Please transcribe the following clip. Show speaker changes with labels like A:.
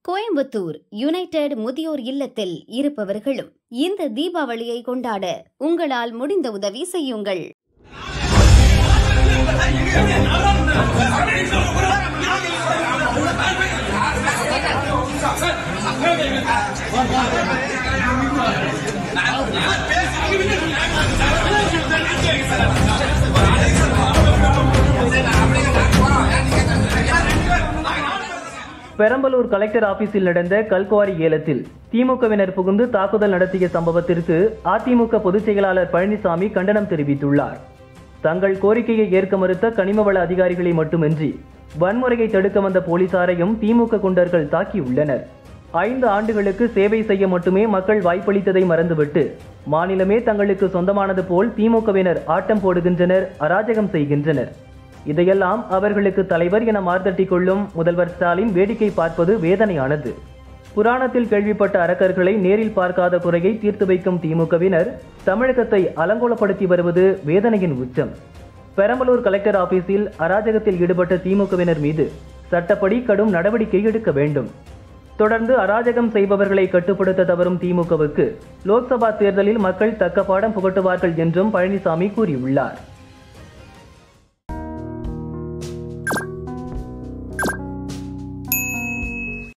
A: Coimbatore United முதியோர் இல்லத்தில் இருப்பவர்களும் இந்த தீபாவளியை கொண்டாட உங்களால் முடிந்த உதவி செய்யுங்கள்
B: பெரம்பலூர் கலெக்டர் ஆபீஸில் நடந்த கல்குவாரி ஏலத்தில் திமுகவினர் புகுந்து தாக்குதல் நடத்திய சம்பவத்திற்கு அதிமுக பொதுச் செயலாளர் பழனிசாமி கண்டனம் தெரிவித்துள்ளார் தங்கள் கோரிக்கையை ஏற்க மறுத்த கனிமவள அதிகாரிகளை மட்டுமின்றி வன்முறையை தடுக்க வந்த போலீசாரையும் திமுக குண்டர்கள் தாக்கியுள்ளனர் ஐந்து ஆண்டுகளுக்கு சேவை செய்ய மட்டுமே மக்கள் வாய்ப்பளித்ததை மறந்துவிட்டு மாநிலமே தங்களுக்கு சொந்தமானது போல் திமுகவினர் ஆட்டம் போடுகின்றனர் அராஜகம் செய்கின்றனர் இதையெல்லாம் அவர்களுக்கு தலைவர் என மார்த்தட்டிக் கொள்ளும் முதல்வர் ஸ்டாலின் வேடிக்கை பார்ப்பது வேதனையானது புராணத்தில் கேள்விப்பட்ட அரக்கர்களை நேரில் பார்க்காத குறையை தீர்த்து வைக்கும் திமுகவினர் தமிழகத்தை அலங்கோலப்படுத்தி வருவது வேதனையின் உச்சம் பெரம்பலூர் கலெக்டர் ஆபீஸில் அராஜகத்தில் ஈடுபட்ட திமுகவினர் மீது சட்டப்படி கடும் நடவடிக்கை எடுக்க வேண்டும் தொடர்ந்து அராஜகம் செய்பவர்களை கட்டுப்படுத்த தவறும் திமுகவுக்கு லோக்சபா தேர்தலில் மக்கள் தக்க பாடம் புகட்டுவார்கள் என்றும் பழனிசாமி கூறியுள்ளார்